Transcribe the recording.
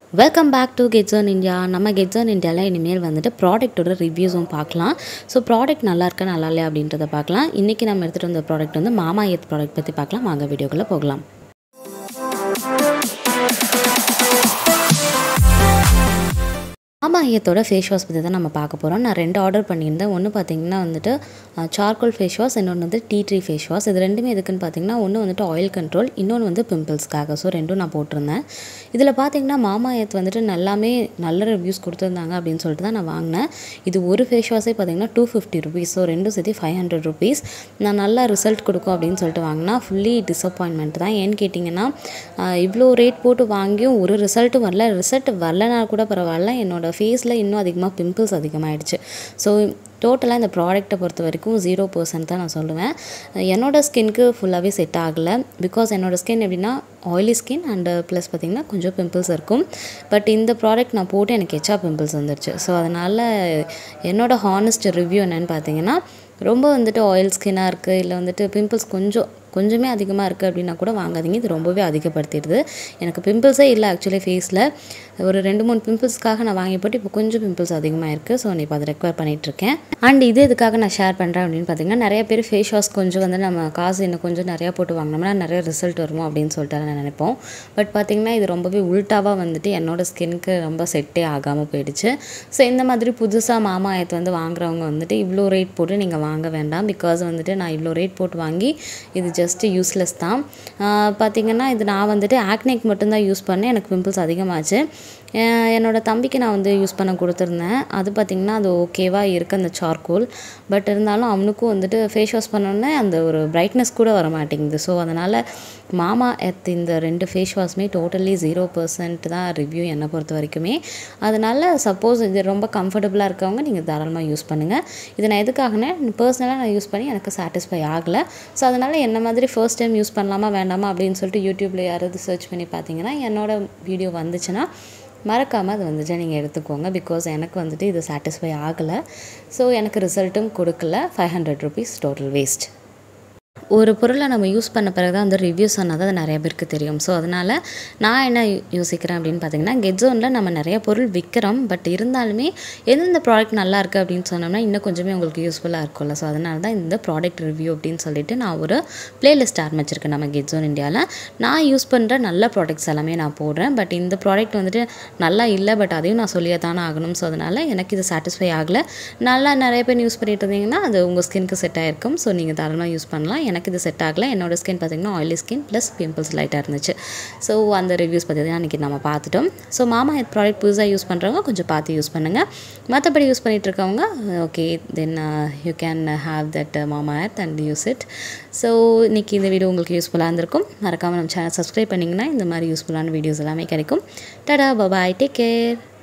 welcome back to Getzone India நம்ம Getzone இந்தியாவில் இனிமேல் வந்துட்டு ப்ராடக்ட்டோட ரிவ்யூஸும் பார்க்கலாம் ஸோ ப்ராடக்ட் நல்லா இருக்கா நல்லா இல்லையா அப்படின்றத பார்க்கலாம் இன்றைக்கி நம்ம எடுத்துகிட்டு வந்த ப்ராடக்ட் வந்து மாமா எத் ப்ராடக்ட் பற்றி பார்க்கலாம் வாங்க வீடியோக்குள்ளே போகலாம் மாமா ஐயத்தோட ஃபேஸ் வாஷ் பற்றி தான் நம்ம பார்க்க போகிறோம் நான் ரெண்டு ஆர்டர் பண்ணியிருந்தேன் ஒன்று பார்த்தீங்கன்னா வந்துட்டு சார்கோல் ஃபேஸ் வாஷ் இன்னொன்று வந்து டீ ட்ரீ ஃபேஸ் வாஷ் இது ரெண்டுமே எதுக்குன்னு பார்த்தீங்கன்னா ஒன்று வந்துட்டு ஆயில் கண்ட்ரோல் இன்னொன்று வந்து பிம்பிள்ஸ்க்காக ஸோ ரெண்டும் நான் போட்டிருந்தேன் இதில் பார்த்தீங்கன்னா மாமா ஐயத் வந்துட்டு நல்லாமே நல்ல ரிவ்யூஸ் கொடுத்துருந்தாங்க அப்படின்னு சொல்லிட்டு தான் நான் வாங்கினேன் இது ஒரு ஃபேஸ் வாஷே பார்த்தீங்கன்னா டூ ஃபிஃப்டி ருபீஸ் ஸோ ரெண்டும் சேர்த்து ஃபைவ் ஹண்ட்ரட் ருபீஸ் நான் நல்லா ரிசல்ட் கொடுக்கும் அப்படின்னு சொல்லிட்டு வாங்கினா ஃபுல்லி டிசப்பாயின்மெண்ட் தான் ஏன்னு கேட்டிங்கன்னா இவ்வளோ ரேட் போட்டு வாங்கியும் ஒரு ரிசல்ட்டும் வரல ரிசல்ட் வரலனா கூட பரவாயில்ல என்னோடய ஃபேஸில் இன்னும் அதிகமாக பிம்பிள்ஸ் அதிகமாகிடுச்சு ஸோ டோட்டலாக இந்த ப்ராடக்ட்டை பொறுத்த வரைக்கும் ஜீரோ பர்சன்ட் தான் நான் சொல்லுவேன் என்னோடய ஸ்கின்க்கு ஃபுல்லாகவே செட் ஆகலை பிகாஸ் என்னோடய ஸ்கின் எப்படின்னா ஆயிலி ஸ்கின் அண்டு ப்ளஸ் பார்த்திங்கன்னா கொஞ்சம் பிம்பிள்ஸ் இருக்கும் பட் இந்த ப்ராடக்ட் நான் போட்டு எனக்கு எச்சா பிம்பிள்ஸ் வந்துருச்சு ஸோ அதனால் என்னோடய ஹானஸ்ட் ரிவ்யூ என்னென்னு பார்த்தீங்கன்னா ரொம்ப வந்துட்டு ஆயில் ஸ்கின்னாக இருக்குது இல்லை வந்துட்டு பிம்பிள்ஸ் கொஞ்சம் கொஞ்சமே அதிகமாக இருக்குது அப்படின்னா கூட வாங்காதீங்க இது ரொம்பவே அதிகப்படுத்திடுது எனக்கு பிம்பிள்ஸே இல்லை ஆக்சுவலி ஃபேஸில் ஒரு ரெண்டு மூணு பிம்பிள்ஸ்க்காக நான் வாங்கி போட்டு இப்போ கொஞ்சம் பிம்பிள்ஸ் அதிகமாக இருக்குது ஸோ நான் இப்போ அதை ரெக்வயர் பண்ணிகிட்ருக்கேன் அண்ட் இது எதுக்காக நான் ஷேர் பண்ணுறேன் அப்படின்னு பார்த்தீங்கன்னா நிறைய பேர் ஃபேஸ் வாஷ் கொஞ்சம் வந்து நம்ம காசு இன்னும் கொஞ்சம் நிறையா போட்டு வாங்கினோம்னா நிறைய ரிசல்ட் வருமோ அப்படின்னு சொல்லிட்டு நான் நினைப்போம் பட் பார்த்திங்கன்னா இது ரொம்பவே உல்ட்டாவாக வந்துட்டு என்னோடய ஸ்கின்க்கு ரொம்ப செட்டே ஆகாமல் போயிடுச்சு ஸோ இந்த மாதிரி புதுசாக மாமா ஆயத்தை வந்து வாங்குறவங்க வந்துட்டு இவ்வளோ ரேட் போட்டு நீங்கள் வாங்க வேண்டாம் பிகாஸ் வந்துட்டு நான் இவ்வளோ ரேட் போட்டு வாங்கி இது ஜஸ்ட்டு யூஸ்லெஸ் தான் பார்த்திங்கன்னா இது நான் வந்துட்டு ஆக்னேக் மட்டும்தான் யூஸ் பண்ணேன் எனக்கு பிம்பிள்ஸ் அதிகமாச்சு என்னோடய தம்பிக்கு நான் வந்து யூஸ் பண்ண கொடுத்துருந்தேன் அது பார்த்திங்கன்னா அது ஓகேவாக இருக்குது அந்த சார்கோல் பட் இருந்தாலும் அவனுக்கும் வந்துட்டு ஃபேஸ் வாஷ் பண்ணோன்னே அந்த ஒரு பிரைட்னஸ் கூட வர மாட்டேங்குது ஸோ அதனால் மாமா எத் இந்த ரெண்டு ஃபேஸ் வாஷ்மே டோட்டலி ஜீரோ பர்சன்ட் தான் ரிவ்யூ என்னை பொறுத்த வரைக்குமே அதனால் சப்போஸ் இது ரொம்ப கம்ஃபர்டபுளாக இருக்கவங்க நீங்கள் தாராளமாக யூஸ் பண்ணுங்கள் இது நான் எதுக்காகனே பர்சனலாக நான் யூஸ் பண்ணி எனக்கு சாட்டிஸ்ஃபை ஆகலை ஸோ அதனால் என்ன மாதிரி ஃபர்ஸ்ட் டைம் யூஸ் பண்ணலாமா வேண்டாமா அப்படின்னு சொல்லிட்டு யூடியூப்பில் யாராவது சர்ச் பண்ணி பார்த்தீங்கன்னா என்னோடய வீடியோ வந்துச்சுன்னா மறக்காமல் அது வந்துட்டு நீங்கள் எடுத்துக்கோங்க பிகாஸ் எனக்கு வந்துட்டு இது சாட்டிஸ்ஃபை ஆகலை ஸோ எனக்கு ரிசல்ட்டும் கொடுக்கல five hundred rupees total waste ஒரு பொருளை நம்ம யூஸ் பண்ண பிறகு தான் அந்த ரிவ்யூ சொன்னால் தான் அது நிறைய பேருக்கு தெரியும் ஸோ அதனால் நான் என்ன யோசிக்கிறேன் அப்படின்னு பார்த்தீங்கன்னா கெட்ஸோனில் நம்ம நிறைய பொருள் விற்கிறோம் பட் இருந்தாலுமே எந்தெந்த ப்ராடக்ட் நல்லா இருக்குது அப்படின்னு சொன்னோம்னா இன்னும் கொஞ்சமே உங்களுக்கு யூஸ்ஃபுல்லாக இருக்கும்ல ஸோ அதனால தான் இந்த ப்ராடக்ட் ரிவ்யூ அப்படின்னு சொல்லிட்டு நான் ஒரு பிளேலிஸ்ட் ஆரம்பிச்சிருக்கேன் நம்ம கெட்ஸோன் இந்தியாவில் நான் யூஸ் பண்ணுற நல்ல ப்ராடக்ட்ஸ் எல்லாமே நான் போடுறேன் பட் இந்த ப்ராடக்ட் வந்துட்டு நல்லா இல்லை பட் அதையும் நான் சொல்லியே தானே ஆகணும் ஸோ அதனால் எனக்கு இது சாட்டிஸ்ஃபை ஆகலை நல்லா நிறைய பேர் யூஸ் பண்ணிட்டு இருந்தீங்கன்னா அது உங்கள் ஸ்கின்க்கு செட் ஆகிருக்கும் ஸோ நீங்கள் தாராளமாக யூஸ் பண்ணலாம் எனக்கு இது செட் ஆகலை என்னோட ஸ்கின் பார்த்திங்கன்னா ஆயிலி ஸ்கின் ப்ளஸ் பிம்பிள்ஸ் லைட்டாக இருந்துச்சு ஸோ அந்த ரிவ்யூஸ் பற்றி தான் அன்றைக்கி நம்ம பார்த்துட்டோம் ஸோ மாமா ஹெத் ப்ராடக்ட் புதுசாக யூஸ் பண்ணுறவங்க கொஞ்சம் பார்த்து யூஸ் பண்ணுங்கள் மற்றபடி யூஸ் பண்ணிகிட்டு இருக்கவங்க okay then you can have that Mamaearth and use it so இன்றைக்கி இந்த வீடியோ உங்களுக்கு யூஸ்ஃபுல்லாக இருந்திருக்கும் மறக்காமல் நம்ம சேனல் சப்ஸ்கிரைப் பண்ணிங்கன்னா இந்த மாதிரி யூஸ்ஃபுல்லான வீடியோஸ் எல்லாமே கிடைக்கும் டடா பபாய் டேக் கேர்